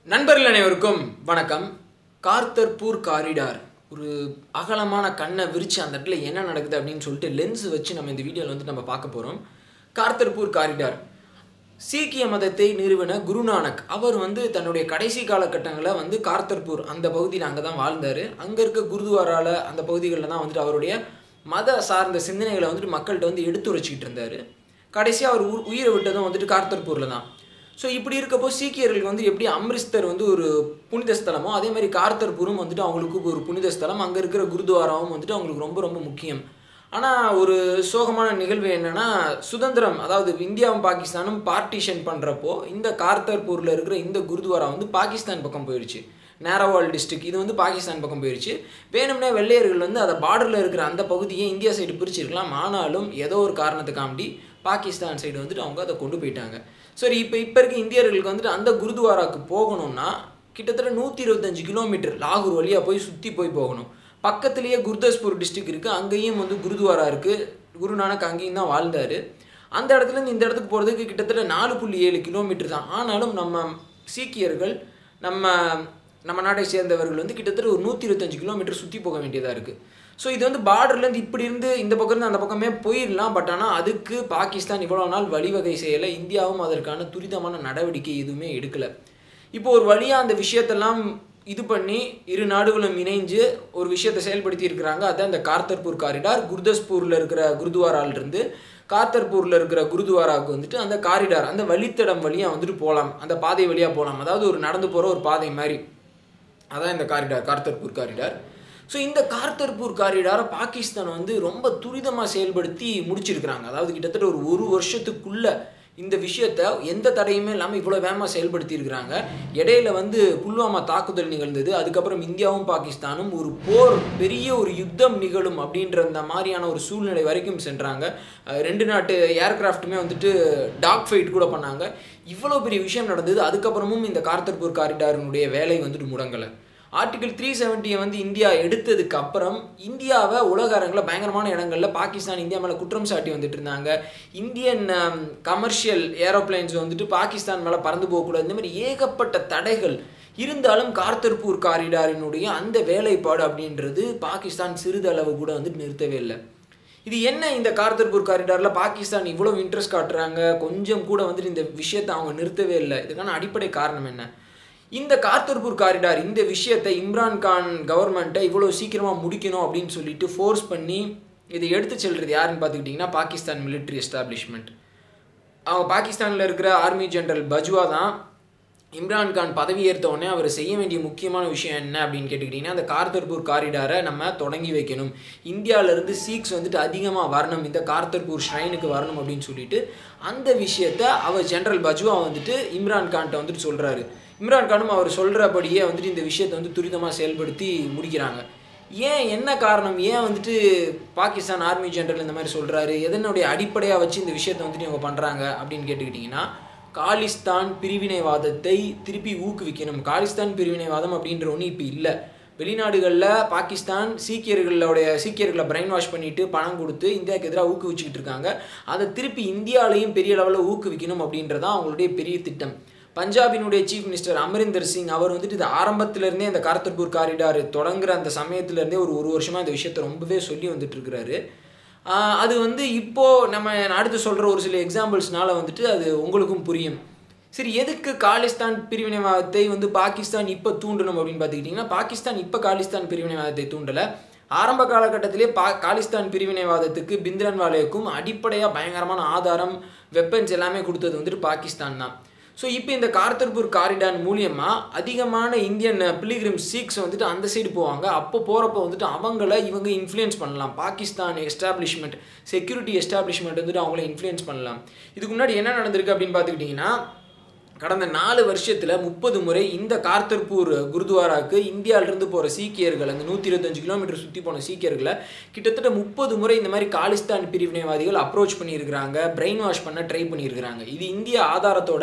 நண்பர்கள் அனைவருக்கும் வணக்கம் கார்த்தர்பூர் காரிடார் ஒரு அகலமான கண்ணை விரிச்சு அந்த இடத்துல என்ன நடக்குது அப்படின்னு சொல்லிட்டு லென்ஸ் வச்சு நம்ம இந்த வீடியோவில் வந்து நம்ம பார்க்க போகிறோம் கார்த்தர்பூர் காரிடார் சீக்கிய மதத்தை நிறுவன குருநானக் அவர் வந்து தன்னுடைய கடைசி காலகட்டங்களில் வந்து கார்த்தர்பூர் அந்த பகுதியில் அங்கே தான் வாழ்ந்தார் அங்கே இருக்க குருதுவாரால அந்த பகுதிகளில் தான் வந்துட்டு அவருடைய மத சார்ந்த சிந்தனைகளை வந்துட்டு மக்கள்கிட்ட வந்து எடுத்துரைச்சிக்கிட்டு இருந்தார் கடைசியாக அவர் உ- உயிரை விட்டதும் வந்துட்டு கார்த்தர்பூரில் தான் ஸோ இப்படி இருக்கப்போ சீக்கியர்களுக்கு வந்து எப்படி அம்ரிஸ்தர் வந்து ஒரு புனித ஸ்தலமோ அதே மாதிரி கார்த்தர்பூரும் வந்துட்டு அவங்களுக்கு ஒரு புனித ஸ்தலம் அங்கே இருக்கிற குருத்வாராவும் வந்துட்டு அவங்களுக்கு ரொம்ப ரொம்ப முக்கியம் ஆனால் ஒரு சோகமான நிகழ்வு என்னன்னா சுதந்திரம் அதாவது இந்தியாவும் பாகிஸ்தானும் பார்ட்டிஷன் பண்ணுறப்போ இந்த கார்த்தர்பூரில் இருக்கிற இந்த குருத்வாரா வந்து பாகிஸ்தான் பக்கம் போயிடுச்சு நேரவால் டிஸ்ட்ரிக்ட் இது வந்து பாகிஸ்தான் பக்கம் போயிடுச்சு வேணும்னே வெள்ளையர்கள் வந்து அதை பார்டரில் இருக்கிற அந்த பகுதியை இந்தியா சைடு பிரிச்சிருக்கலாம் ஆனாலும் ஏதோ ஒரு காரணத்துக்காண்டி பாகிஸ்தான் சைடு வந்துட்டு அவங்க அதை கொண்டு போயிட்டாங்க சரி இப்போ இப்போ இருக்க இந்தியர்களுக்கு வந்துட்டு அந்த குருத்வாராக்கு போகணும்னா கிட்டத்தட்ட நூற்றி இருபத்தஞ்சு கிலோமீட்டர் லாகூர் வழியாக போய் சுற்றி போய் போகணும் பக்கத்துலேயே குர்தாஸ்பூர் டிஸ்ட்ரிக்ட் இருக்குது அங்கேயும் வந்து குருத்வாரா இருக்குது குருநானக் அங்கேயும் தான் வாழ்ந்தார் அந்த இடத்துலேருந்து இந்த இடத்துக்கு போகிறதுக்கு கிட்டத்தட்ட நாலு புள்ளி ஏழு கிலோமீட்டர் தான் ஆனாலும் நம்ம சீக்கியர்கள் நம்ம நம்ம நாட்டை சேர்ந்தவர்கள் வந்து கிட்டத்தட்ட ஒரு நூற்றி இருபத்தஞ்சு கிலோமீட்டர் சுற்றி போக வேண்டியதாக இருக்குது ஸோ இது வந்து பார்டர்லேருந்து இப்படி இருந்து இந்த பக்கம் இருந்து அந்த பக்கமே போயிடலாம் பட் ஆனால் அதுக்கு பாகிஸ்தான் இவ்வளோ நாள் வழிவகை செய்யலை இந்தியாவும் அதற்கான துரிதமான நடவடிக்கை எதுவுமே எடுக்கலை இப்போ ஒரு வழியாக அந்த விஷயத்தெல்லாம் இது பண்ணி இரு நாடுகளும் இணைஞ்சு ஒரு விஷயத்தை செயல்படுத்தி இருக்கிறாங்க அதான் இந்த கார்த்தர்பூர் காரிடார் குர்தஸ்பூரில் இருக்கிற குருத்வாரால இருந்து கார்த்தர்பூரில் இருக்கிற குருத்வாராவுக்கு வந்துட்டு அந்த காரிடார் அந்த வழித்தடம் வழியாக வந்துட்டு போகலாம் அந்த பாதை வழியாக போகலாம் அதாவது ஒரு நடந்து போகிற ஒரு பாதை மாதிரி அதான் இந்த காரிடார் கார்த்தர்பூர் காரிடார் ஸோ இந்த கார்த்தர்பூர் காரிடாரை பாகிஸ்தான் வந்து ரொம்ப துரிதமாக செயல்படுத்தி முடிச்சிருக்கிறாங்க அதாவது கிட்டத்தட்ட ஒரு ஒரு வருஷத்துக்குள்ள இந்த விஷயத்த எந்த தடையுமே இல்லாமல் இவ்வளோ வேகமாக செயல்படுத்தி இருக்கிறாங்க இடையில வந்து புல்வாமா தாக்குதல் நிகழ்ந்தது அதுக்கப்புறம் இந்தியாவும் பாகிஸ்தானும் ஒரு போர் பெரிய ஒரு யுத்தம் நிகழும் அப்படின்ற அந்த மாதிரியான ஒரு சூழ்நிலை வரைக்கும் சென்றாங்க அஹ் ரெண்டு நாட்டு ஏர்கிராஃப்ட்டுமே வந்துட்டு டாக் ஃபைட் கூட பண்ணாங்க இவ்வளோ பெரிய விஷயம் நடந்தது அதுக்கப்புறமும் இந்த கார்த்தர்பூர் காரிடாரினுடைய வேலை வந்துட்டு முடங்கலை ஆர்டிகல் த்ரீ செவன்ட்டியை வந்து இந்தியா எடுத்ததுக்கு அப்புறம் இந்தியாவை உலக அரங்கில் பயங்கரமான இடங்கள்ல பாகிஸ்தான் இந்தியா மேலே குற்றம் சாட்டி வந்துட்டு இருந்தாங்க இந்தியன் கமர்ஷியல் ஏரோப்ளைன்ஸ் வந்துட்டு பாகிஸ்தான் மேலே பறந்து போகக்கூடாது இந்த மாதிரி ஏகப்பட்ட தடைகள் இருந்தாலும் கார்த்தர்பூர் காரிடாரினுடைய அந்த வேலைப்பாடு அப்படின்றது பாகிஸ்தான் சிறிதளவு கூட வந்துட்டு நிறுத்தவே இல்லை இது என்ன இந்த கார்த்தர்பூர் காரிடாரில் பாகிஸ்தான் இவ்வளோ இன்ட்ரெஸ்ட் காட்டுறாங்க கொஞ்சம் கூட வந்துட்டு இந்த விஷயத்தை அவங்க நிறுத்தவே இல்லை இதுக்கான அடிப்படை காரணம் என்ன இந்த கார்த்தர்பூர் காரிடார் இந்த விஷயத்தை இம்ரான் கான் கவர்மெண்ட்டை இவ்வளோ சீக்கிரமாக முடிக்கணும் அப்படின்னு சொல்லிட்டு ஃபோர்ஸ் பண்ணி இதை எடுத்து செல்றது யாருன்னு பார்த்துக்கிட்டிங்கன்னா பாகிஸ்தான் military எஸ்டாப்ளிஷ்மெண்ட் அவங்க பாகிஸ்தானில் இருக்கிற ஆர்மி ஜெனரல் பஜ்வா தான் இம்ரான் கான் பதவி ஏற்ற உடனே அவர் செய்ய வேண்டிய முக்கியமான விஷயம் என்ன அப்படின்னு கேட்டுக்கிட்டிங்கன்னா அந்த கார்த்தர்பூர் காரிடாரை நம்ம தொடங்கி வைக்கணும் இந்தியாவிலேருந்து சீக்ஸ் வந்துட்டு அதிகமாக வரணும் இந்த கார்த்தர்பூர் ஷ்ரைனுக்கு வரணும் அப்படின்னு சொல்லிட்டு அந்த விஷயத்த அவர் ஜெனரல் பஜ்வா வந்துட்டு இம்ரான் கான்கிட்ட வந்துட்டு சொல்கிறாரு இம்ரான் கானும் அவர் சொல்கிறபடியே வந்துட்டு இந்த விஷயத்தை வந்து துரிதமாக செயல்படுத்தி முடிக்கிறாங்க ஏன் என்ன காரணம் ஏன் வந்துட்டு பாகிஸ்தான் ஆர்மி ஜெனரல் இந்த மாதிரி சொல்கிறாரு எதனுடைய அடிப்படையாக வச்சு இந்த விஷயத்தை வந்துட்டு இவங்க பண்ணுறாங்க அப்படின்னு கேட்டுக்கிட்டிங்கன்னா காலிஸ்தான் பிரிவினைவாதத்தை திருப்பி ஊக்குவிக்கணும் காலிஸ்தான் பிரிவினைவாதம் அப்படின்ற ஒன்று இப்போ இல்லை வெளிநாடுகளில் பாகிஸ்தான் சீக்கியர்களுடைய சீக்கியர்களை பிரெயின் வாஷ் பண்ணிட்டு பணம் கொடுத்து இந்தியாவுக்கு எதிராக ஊக்குவிச்சுக்கிட்டு இருக்காங்க அதை திருப்பி இந்தியாவிலையும் பெரிய லெவலில் ஊக்குவிக்கணும் அப்படின்றதான் அவங்களுடைய பெரிய திட்டம் பஞ்சாபினுடைய சீஃப் மினிஸ்டர் அமரிந்தர் சிங் அவர் வந்துட்டு இது ஆரம்பத்திலேருந்தே இந்த கார்த்தர்பூர் காரிடார் தொடங்குற அந்த சமயத்திலேருந்தே ஒரு ஒரு வருஷமாக இந்த விஷயத்தை ரொம்பவே சொல்லி வந்துட்டு இருக்கிறாரு ஆஹ் அது வந்து இப்போ நம்ம அடுத்து சொல்கிற ஒரு சில எக்ஸாம்பிள்ஸ்னால வந்துட்டு அது உங்களுக்கும் புரியும் சரி எதுக்கு காலிஸ்தான் பிரிவினைவாதத்தை வந்து பாகிஸ்தான் இப்போ தூண்டணும் அப்படின்னு பார்த்துக்கிட்டிங்கன்னா பாகிஸ்தான் இப்போ காலிஸ்தான் பிரிவினைவாதத்தை தூண்டலை ஆரம்ப காலகட்டத்திலே பா காலிஸ்தான் பிரிவினைவாதத்துக்கு பிந்திரன்வாலேக்கும் அடிப்படையாக பயங்கரமான ஆதாரம் வெப்பன்ஸ் எல்லாமே கொடுத்தது வந்துட்டு பாகிஸ்தான் தான் ஸோ இப்போ இந்த கார்த்தர்பூர் காரிடார் மூலியமாக அதிகமான இந்தியன் பிலிகிரிம் சீக்ஸ் வந்துட்டு அந்த சைடு போவாங்க அப்போ போகிறப்ப வந்துட்டு அவங்கள இவங்க இன்ஃப்ளூயன்ஸ் பண்ணலாம் பாகிஸ்தான் எஸ்டாப்ளிஷ்மெண்ட் செக்யூரிட்டி எஸ்டாப்ளிஷ்மெண்ட் வந்துட்டு அவங்கள இன்ஃப்ளூயன்ஸ் பண்ணலாம் இதுக்கு முன்னாடி என்ன நடந்திருக்கு அப்படின்னு பார்த்துக்கிட்டிங்கன்னா கடந்த நாலு வருஷத்தில் முப்பது முறை இந்த கார்த்தர்பூர் குருத்வாராக்கு இந்தியாவிலிருந்து போகிற சீக்கியர்கள் அந்த நூற்றி இருபத்தஞ்சு கிலோமீட்டர் சுற்றி போன சீக்கியர்களை கிட்டத்தட்ட முப்பது முறை இந்த மாதிரி காலிஸ்தான் பிரிவினைவாதிகள் அப்ரோச் பண்ணியிருக்கிறாங்க பிரெயின் வாஷ் பண்ண ட்ரை பண்ணியிருக்கிறாங்க இது இந்திய ஆதாரத்தோட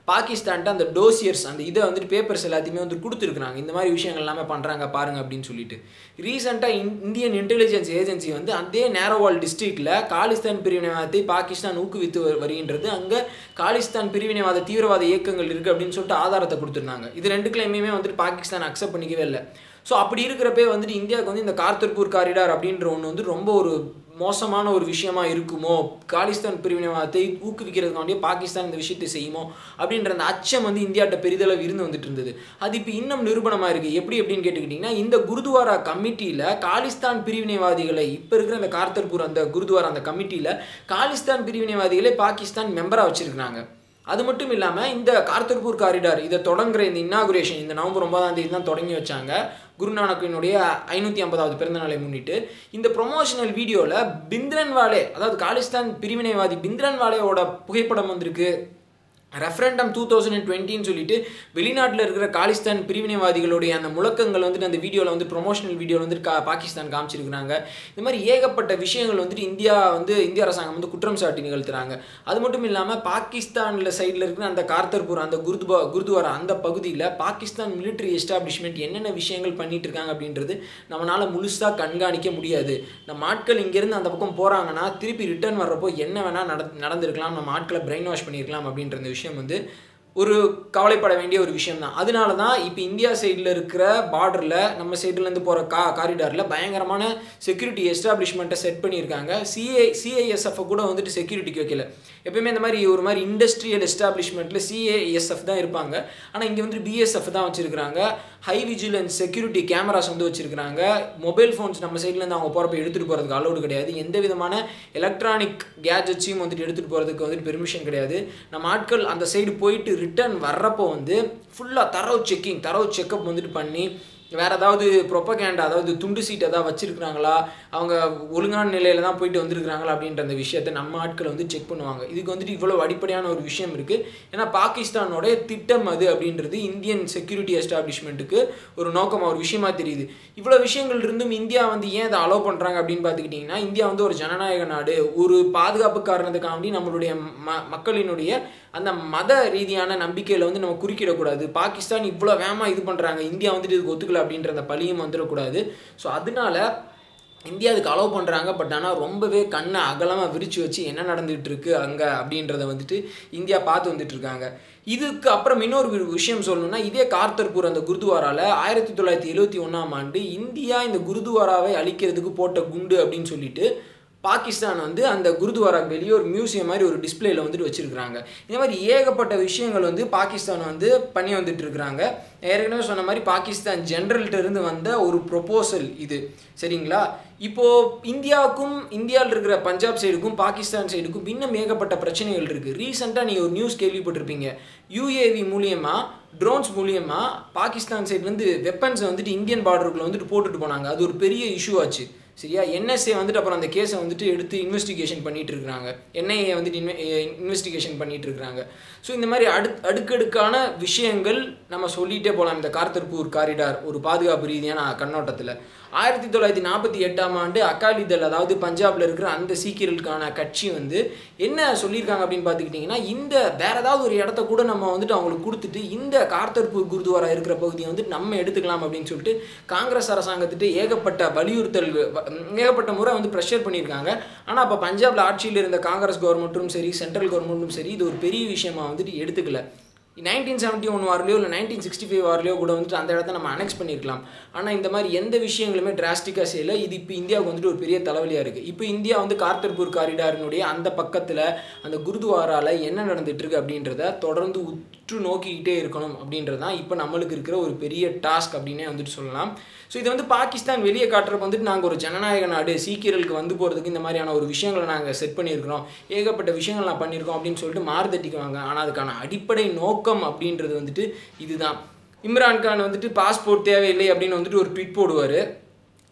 பாகிஸ்தான்ட்டு அந்த டோசியர்ஸ் அந்த இதை வந்துட்டு பேப்பர்ஸ் எல்லாத்தையுமே வந்து கொடுத்துருக்குறாங்க இந்த மாதிரி விஷயங்கள் எல்லாமே பண்ணுறாங்க பாருங்க அப்படின்னு சொல்லிட்டு ரீசெண்டாக இந்தியன் இன்டெலிஜென்ஸ் ஏஜென்சி வந்து அதே நேரோவால் டிஸ்ட்ரிக்டில் காலிஸ்தான் பிரிவினைவாதத்தை பாகிஸ்தான் ஊக்குவித்து வ- வருகின்றது அங்கே காலிஸ்தான் பிரிவினைவாத தீவிரவாத இயக்கங்கள் இருக்குது அப்படின்னு சொல்லிட்டு ஆதாரத்தை கொடுத்துருந்தாங்க இது ரெண்டு கிளைமையுமே வந்துட்டு பாகிஸ்தான் அக்செப்ட் பண்ணிக்கவே இல்லை ஸோ அப்படி இருக்கிறப்பே வந்துட்டு இந்தியாவுக்கு வந்து இந்த கார்த்தர்பூர் காரிடார் அப்படின்ற ஒன்று வந்து ரொம்ப ஒரு மோசமான ஒரு விஷயமா இருக்குமோ காலிஸ்தான் பிரிவினைவாதத்தை ஊக்குவிக்கிறதுக்காண்டியே பாகிஸ்தான் இந்த விஷயத்தை செய்யுமோ அப்படின்ற அந்த அச்சம் வந்து இந்தியாட்ட பெரிதளவு இருந்து வந்துட்டு இருந்தது அது இப்போ இன்னும் நிரூபணமாக இருக்குது எப்படி அப்படின்னு கேட்டுக்கிட்டிங்கன்னா இந்த குருதுவாரா கமிட்டியில் காலிஸ்தான் பிரிவினைவாதிகளை இப்போ இருக்கிற அந்த கார்த்தர்பூர் அந்த குருதுவாரா அந்த கமிட்டியில் காலிஸ்தான் பிரிவினைவாதிகளை பாகிஸ்தான் மெம்பராக வச்சிருக்கிறாங்க அது மட்டும் இல்லாமல் இந்த கார்த்தர்பூர் காரிடார் இதை தொடங்குற இந்த இன்னாகுரேஷன் இந்த நவம்பர் ஒன்பதாம் தேதி தான் தொடங்கி வச்சாங்க குருநானக்கினுடைய ஐநூற்றி ஐம்பதாவது பிறந்த நாளை முன்னிட்டு இந்த ப்ரொமோஷனல் வீடியோவில் பிந்திரன்வாலே அதாவது காலிஸ்தான் பிரிவினைவாதி பிந்திரன்வாலேயோட புகைப்படம் வந்திருக்கு ரெஃபரண்டம் டூ தௌசண்ட் அண்ட் டுவெண்ட்டின்னு சொல்லிட்டு வெளிநாட்டில் இருக்கிற காலிஸ்தான் பிரிவினைவாதிகளுடைய அந்த முழக்கங்கள் வந்துட்டு அந்த வீடியோவில் வந்து ப்ரொமோஷனல் வீடியோவில் வந்துட்டு கா பாகிஸ்தான் காமிச்சிருக்கிறாங்க இந்த மாதிரி ஏகப்பட்ட விஷயங்கள் வந்துட்டு இந்தியா வந்து இந்திய அரசாங்கம் வந்து குற்றம் சாட்டி நிகழ்த்துறாங்க அது மட்டும் இல்லாமல் பாகிஸ்தானில் சைடில் இருக்கிற அந்த கார்த்தர்பூர் அந்த குருதுவா குருதுவாரா அந்த பகுதியில் பாகிஸ்தான் military எஸ்டாப்ளிஷ்மெண்ட் என்னென்ன விஷயங்கள் பண்ணிட்டு இருக்காங்க அப்படின்றது நம்மளால் முழுசாக கண்காணிக்க முடியாது நம்ம ஆட்கள் இங்கேருந்து அந்த பக்கம் போகிறாங்கன்னா திருப்பி ரிட்டர்ன் வர்றப்போ என்ன வேணால் நட நடந்திருக்கலாம் நம்ம ஆட்களை பிரெயின் வாஷ் பண்ணியிருக்கலாம் அப்படின்ற இந்த விஷயம் வந்து ஒரு கவலைப்பட வேண்டிய ஒரு விஷயம் தான் அதனால தான் இப்போ இந்தியா சைடில் இருக்கிற பார்டரில் நம்ம சைட்லேருந்து போகிற கா காரிடாரில் பயங்கரமான செக்யூரிட்டி எஸ்டாப்ளிஷ்மெண்ட்டை செட் பண்ணியிருக்காங்க சிஏ சிஐஎஸ்எஃப் கூட வந்துட்டு செக்யூரிட்டிக்கு வைக்கல எப்பயுமே இந்த மாதிரி ஒரு மாதிரி இண்டஸ்ட்ரியல் எஸ்டாப்ளிஷ்மெண்ட்டில் சிஏஎஸ்எஃப் தான் இருப்பாங்க ஆனால் இங்கே வந்து பிஎஸ்எஃப் தான் வச்சுருக்காங்க ஹை விஜிலன்ஸ் செக்யூரிட்டி கேமராஸ் வந்து வச்சுருக்காங்க மொபைல் ஃபோன்ஸ் நம்ம சைட்லேருந்து அவங்க போகிறப்ப எடுத்துகிட்டு போகிறதுக்கு அலோடு கிடையாது எந்த விதமான எலக்ட்ரானிக் கேஜெட்ஸையும் வந்துட்டு எடுத்துகிட்டு போகிறதுக்கு வந்துட்டு பெர்மிஷன் கிடையாது நம்ம ஆட்கள் அந்த சைடு போயிட்டு ரிட்டர்ன் வர்றப்போ வந்து ஃபுல்லாக தரவு செக்கிங் தரவு செக்கப் வந்துட்டு பண்ணி வேறு ஏதாவது ப்ரொப்பகேண்டா அதாவது துண்டு சீட் ஏதாவது வச்சுருக்குறாங்களா அவங்க ஒழுங்கான நிலையில தான் போயிட்டு வந்திருக்கிறாங்களா அப்படின்ற அந்த விஷயத்தை நம்ம ஆட்கள் வந்து செக் பண்ணுவாங்க இதுக்கு வந்துட்டு இவ்வளோ அடிப்படையான ஒரு விஷயம் இருக்குது ஏன்னா பாகிஸ்தானோட திட்டம் அது அப்படின்றது இந்தியன் செக்யூரிட்டி எஸ்டாப்ளிஷ்மெண்ட்டுக்கு ஒரு நோக்கமாக ஒரு விஷயமா தெரியுது இவ்வளோ விஷயங்கள் இருந்தும் இந்தியா வந்து ஏன் அதை அலோவ் பண்ணுறாங்க அப்படின்னு பார்த்துக்கிட்டிங்கன்னா இந்தியா வந்து ஒரு ஜனநாயக நாடு ஒரு பாதுகாப்பு காரணத்துக்காண்டி நம்மளுடைய ம மக்களினுடைய அந்த மத ரீதியான நம்பிக்கையில் வந்து நம்ம குறுக்கிடக்கூடாது பாகிஸ்தான் இவ்வளோ வேகமாக இது பண்ணுறாங்க இந்தியா வந்துட்டு இதுக்கு ஒத்துக்கல அப்படின்ற அந்த பழியும் வந்துடக்கூடாது ஸோ அதனால இந்தியா அதுக்கு அலோவ் பண்ணுறாங்க பட் ஆனால் ரொம்பவே கண்ணை அகலமாக விரிச்சு வச்சு என்ன நடந்துகிட்டு இருக்கு அங்கே அப்படின்றத வந்துட்டு இந்தியா பார்த்து வந்துட்டு இருக்காங்க இதுக்கு அப்புறம் இன்னொரு வி- விஷயம் சொல்லணும்னா இதே கார்த்தர்பூர் அந்த குருதுவாரால ஆயிரத்தி தொள்ளாயிரத்தி எழுபத்தி ஒன்றாம் ஆண்டு இந்தியா இந்த குருதுவாராவை அழிக்கிறதுக்கு போட்ட குண்டு அப்படின்னு சொல்லிட்டு பாகிஸ்தான் வந்து அந்த குருதுவாராக்கு வெளியே ஒரு மியூசியம் மாதிரி ஒரு டிஸ்பிளேல வந்துட்டு வச்சிருக்காங்க இந்த மாதிரி ஏகப்பட்ட விஷயங்கள் வந்து பாகிஸ்தான் வந்து பண்ணி வந்துட்டு இருக்கிறாங்க ஏற்கனவே சொன்ன மாதிரி பாகிஸ்தான் ஜென்ரல்கிட்ட இருந்து வந்த ஒரு ப்ரொபோசல் இது சரிங்களா இப்போ இந்தியாவுக்கும் இந்தியாவில் இருக்கிற பஞ்சாப் சைடுக்கும் பாகிஸ்தான் சைடுக்கும் இன்னும் ஏகப்பட்ட பிரச்சனைகள் இருக்கு ரீசெண்டாக நீங்கள் ஒரு நியூஸ் கேள்விப்பட்டிருப்பீங்க யூஏவி மூலியமா ட்ரோன்ஸ் மூலியமா பாகிஸ்தான் சைட்லேருந்து வெப்பன்ஸை வந்துட்டு இந்தியன் பார்டருக்குள்ள வந்துட்டு போட்டுட்டு போனாங்க அது ஒரு பெரிய இஷ்யூ ஆச்சு சரியா என்எஸ்ஏ வந்துட்டு அப்புறம் அந்த கேஸை வந்துட்டு எடுத்து இன்வெஸ்டிகேஷன் பண்ணிட்டு இருக்காங்க என்ஐஏ வந்துட்டு இன்வெஸ்டிகேஷன் பண்ணிட்டு இருக்காங்க ஸோ இந்த மாதிரி அடு அடுக்கடுக்கான விஷயங்கள் நம்ம சொல்லிகிட்டே போகலாம் இந்த கார்த்தர்பூர் காரிடார் ஒரு பாதுகாப்பு ரீதியான கண்ணோட்டத்தில் ஆயிரத்தி தொள்ளாயிரத்தி நாற்பத்தி எட்டாம் ஆண்டு அகாலிதள் அதாவது பஞ்சாப்ல இருக்கிற அந்த சீக்கியர்களுக்கான கட்சி வந்து என்ன சொல்லியிருக்காங்க அப்படின்னு பார்த்துக்கிட்டிங்கன்னா இந்த வேற ஏதாவது ஒரு இடத்த கூட நம்ம வந்துட்டு அவங்களுக்கு கொடுத்துட்டு இந்த கார்த்தர்பூர் குருதுவாரா இருக்கிற பகுதியை வந்துட்டு நம்ம எடுத்துக்கலாம் அப்படின்னு சொல்லிட்டு காங்கிரஸ் அரசாங்கத்திட்ட ஏகப்பட்ட வலியுறுத்தல் வ- ஏகப்பட்ட முறை வந்து ப்ரெஷர் பண்ணியிருக்காங்க ஆனால் அப்போ பஞ்சாப்ல ஆட்சியில் இருந்த காங்கிரஸ் கவர்மெண்ட்டும் சரி சென்ட்ரல் கவர்மெண்ட்டும் சரி இது ஒரு பெரிய விஷயமா வந்துட்டு எடுத்துக்கல நைன்டீன் செவன்ட்டி ஒன் வார்லையோ இல்லை நைன்டீன் சிக்ஸ்டி ஃபைவ் வார்லையோ கூட வந்துட்டு அந்த இடத்த நம்ம அனெக்ஸ் பண்ணியிருக்கலாம் ஆனால் இந்த மாதிரி எந்த விஷயங்களுமே டிராஸ்டிக்காக செய்யலை இது இப்போ இந்தியாவுக்கு வந்துட்டு ஒரு பெரிய தலைவலியாக இருக்குது இப்போ இந்தியா வந்து கார்த்தர்பூர் காரிடாரினுடைய அந்த பக்கத்தில் அந்த குருதுவாரால என்ன நடந்துட்டு இருக்கு அப்படின்றத தொடர்ந்து உற்று நோக்கிக்கிட்டே இருக்கணும் அப்படின்றது தான் இப்போ நம்மளுக்கு இருக்கிற ஒரு பெரிய டாஸ்க் அப்படின்னே வந்துட்டு சொல்லலாம் ஸோ இது வந்து பாகிஸ்தான் வெளியே காட்டுறப்ப வந்துட்டு நாங்கள் ஒரு ஜனநாயக நாடு சீக்கியர்களுக்கு வந்து போகிறதுக்கு இந்த மாதிரியான ஒரு விஷயங்களை நாங்கள் செட் பண்ணியிருக்கிறோம் ஏகப்பட்ட விஷயங்கள் நான் பண்ணியிருக்கோம் அப்படின்னு சொல்லிட்டு மாறுதட்டிக்குவாங்க ஆனால் அதுக்கான அடிப்படை நோக்கம் அப்படின்றது வந்துட்டு இதுதான் இம்ரான் கான் வந்துட்டு பாஸ்போர்ட் தேவையில்லை அப்படின்னு வந்துட்டு ஒரு ட்வீட் போடுவார்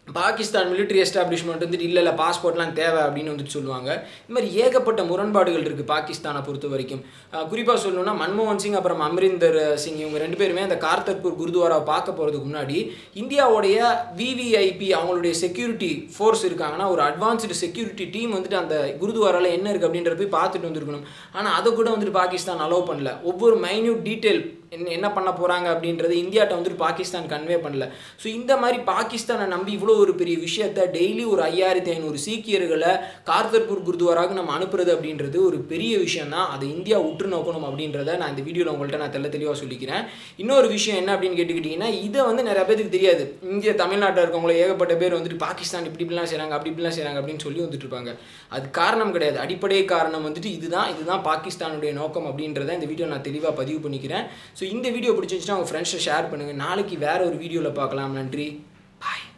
பாகிஸ்தான் military எஸ்டாப்ளிஷ்மெண்ட் வந்துட்டு இல்லை இல்லை பாஸ்போர்ட்லாம் தேவை அப்படின்னு வந்துட்டு சொல்லுவாங்க இந்த மாதிரி ஏகப்பட்ட முரண்பாடுகள் இருக்குது பாகிஸ்தானை பொறுத்த வரைக்கும் குறிப்பாக சொல்லணும்னா மன்மோகன் சிங் அப்புறம் அமரிந்தர் சிங் இவங்க ரெண்டு பேருமே அந்த கார்த்தர்பூர் குருத்வாராவை பார்க்க போகிறதுக்கு முன்னாடி இந்தியாவுடைய விவிஐபி அவங்களுடைய செக்யூரிட்டி ஃபோர்ஸ் இருக்காங்கன்னா ஒரு அட்வான்ஸ்டு செக்யூரிட்டி டீம் வந்துட்டு அந்த குருத்வாராவில் என்ன இருக்குது அப்படின்றத போய் பார்த்துட்டு வந்திருக்கணும் ஆனால் அதை கூட வந்துட்டு பாகிஸ்தான் அலோவ் பண்ணல ஒவ்வொரு மைன்யூட் டீட்டெயில் என்ன என்ன பண்ண போகிறாங்க அப்படின்றது இந்தியாட்ட வந்துட்டு பாகிஸ்தான் கன்வே பண்ணல ஸோ இந்த மாதிரி பாகிஸ்தானை நம்பி இவ்வளோ ஒரு பெரிய விஷயத்த டெய்லி ஒரு ஐயாயிரத்தி ஐநூறு சீக்கியர்களை கார்தர்பூர் குருத்வாராவுக்கு நம்ம அனுப்புறது அப்படின்றது ஒரு பெரிய விஷயம் தான் அதை இந்தியா உற்று நோக்கணும் அப்படின்றத நான் இந்த வீடியோவில் உங்கள்கிட்ட நான் தெள்ள தெளிவாக சொல்லிக்கிறேன் இன்னொரு விஷயம் என்ன அப்படின்னு கேட்டுக்கிட்டிங்கன்னா இதை வந்து நிறைய பேருக்கு தெரியாது இந்திய தமிழ்நாட்டில் இருக்கவங்கள ஏகப்பட்ட பேர் வந்துட்டு பாகிஸ்தான் இப்படி இப்படிலாம் செய்கிறாங்க அப்படி இப்படிலாம் செய்கிறாங்க அப்படின்னு சொல்லி வந்துட்டு இருப்பாங்க அது காரணம் கிடையாது அடிப்படை காரணம் வந்துட்டு இதுதான் இதுதான் பாகிஸ்தானுடைய நோக்கம் அப்படின்றத இந்த வீடியோ நான் தெளிவாக பதிவு பண்ணிக்கிறேன் ஸோ இந்த வீடியோ பிடிச்சிருந்துச்சுன்னா உங்கள் ஃப்ரெண்ட்ஸை ஷேர் பண்ணுங்கள் நாளைக்கு வேற ஒரு வீடியோவில் பார்க்கலாம் நன்றி பாய்